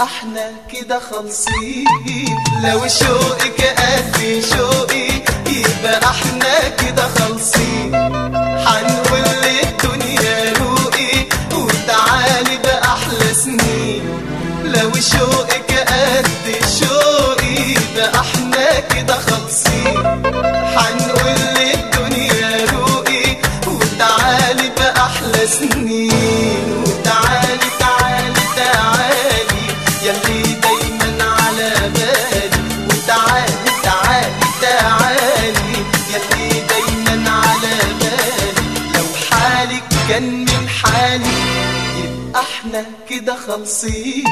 يبقى احنا كده خالصين لو شوقك قد شوقي يبقى احنا كده خالصين هنقول للدنيا روقي وتعالي بأحلى سنين لو شوقك قد شوقي يبقى احنا كده خالصين هنقول للدنيا روقي وتعالي بأحلى سنين وتعالي تعالي تعالي يلي دايما على بالي وتعالي تعالي تعالي يلي دايما على بالي لو حالك كان من حالي يبقى احنا كده خالصين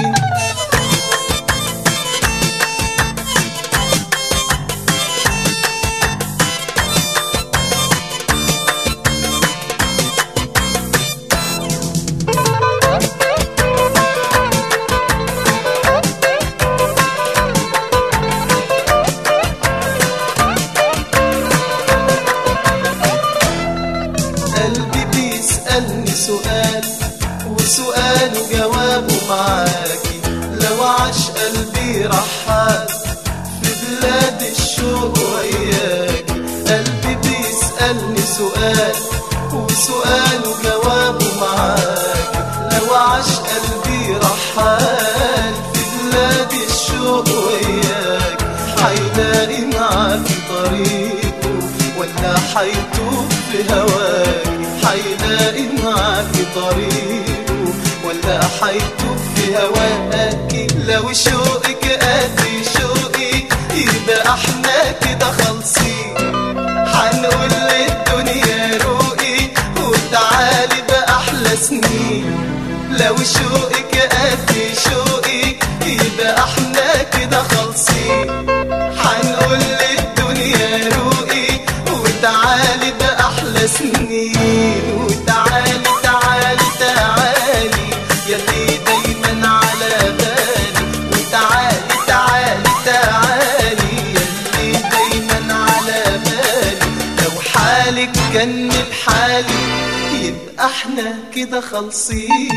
قلبي بيسألني سؤال وسؤاله جوابه معاكي لو عاش قلبي رحال في بلاد الشوق وياكي قلبي بيسألني سؤال وسؤاله جوابه معاكي لو عاش قلبي رحال في بلاد الشوق وياكي هيلاقي معاكي طريقه ولا حيتوب في هواكي هيلاقي معاكي طريقه ولا حيتوب في هواكي لو شوقك قد شوقي يبقى احنا كده خالصين هنقول للدنيا روقي وتعالي بأحلى سنين لو شوقك قد شوقي يبقى احنا كده خالصين هنقول للدنيا روقي وتعالي بأحلى سنين وتعالي تعالي تعالي يلي دايما على بالي وتعالي تعالي تعالي يلي دايما على بالي لو حالك كان من حالي يبقى احنا كده خالصين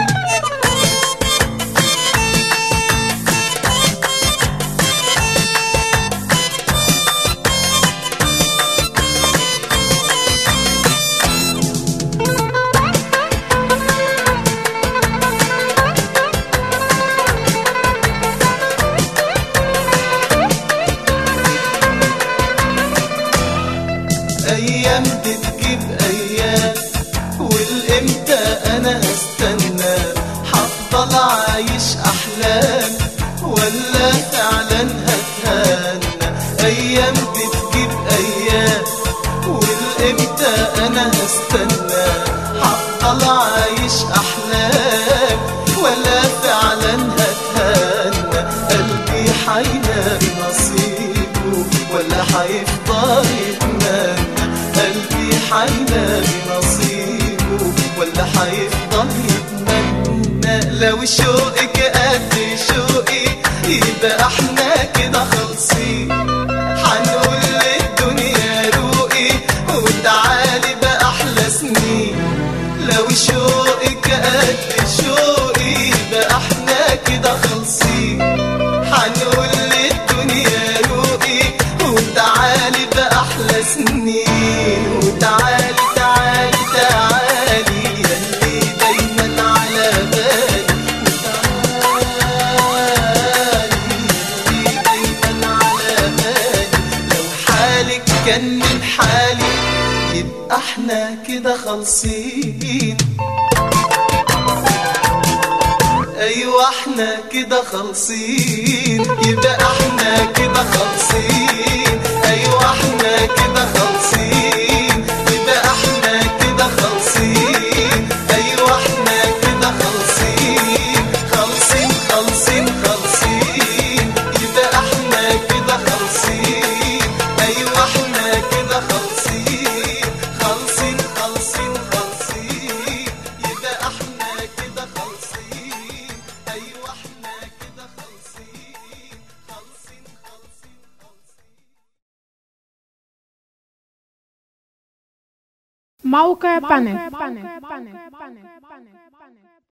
ايام بتجيب ايام والامتى انا هستنى هفضل عايش احلام ولا فعلا هتهنى ايام بتجيب ايام والامتى انا هستنى هفضل عايش احلام ولا فعلا هتهنى قلبي حيلاقي نصيبه ولا حيفضل يتمنى قلبي حيلاقي نصيبه ولا حيفضل يتمنى لو شوقك قد شوقي يبقى احنا كده خالصين هنقول للدنيا روقي وتعالي بأحلى سنين لو شوقك قد شوقي يبقى احنا كده خالصين هنقول للدنيا روقي وتعالي بأحلى سنين وتعالي تعالي تعالي يلي دايما على بالي وتعالي يلي دايما على بالي لو حالك كان من حالي يبقى احنا كده خالصين ايوه احنا كده خالصين يبقى احنا كده خالصين ايوه احنا كده خالصين يبقى احنا كده خالصين ايوه احنا كده خالصين خالصين خالصين خالصين يبقى احنا كده خالصين ايوه احنا كده خالصين خالصين خالصين خالصين يبقى احنا كده خالصين ايوه احنا كده خالصين خالصين خالصين خالصين موقع بانل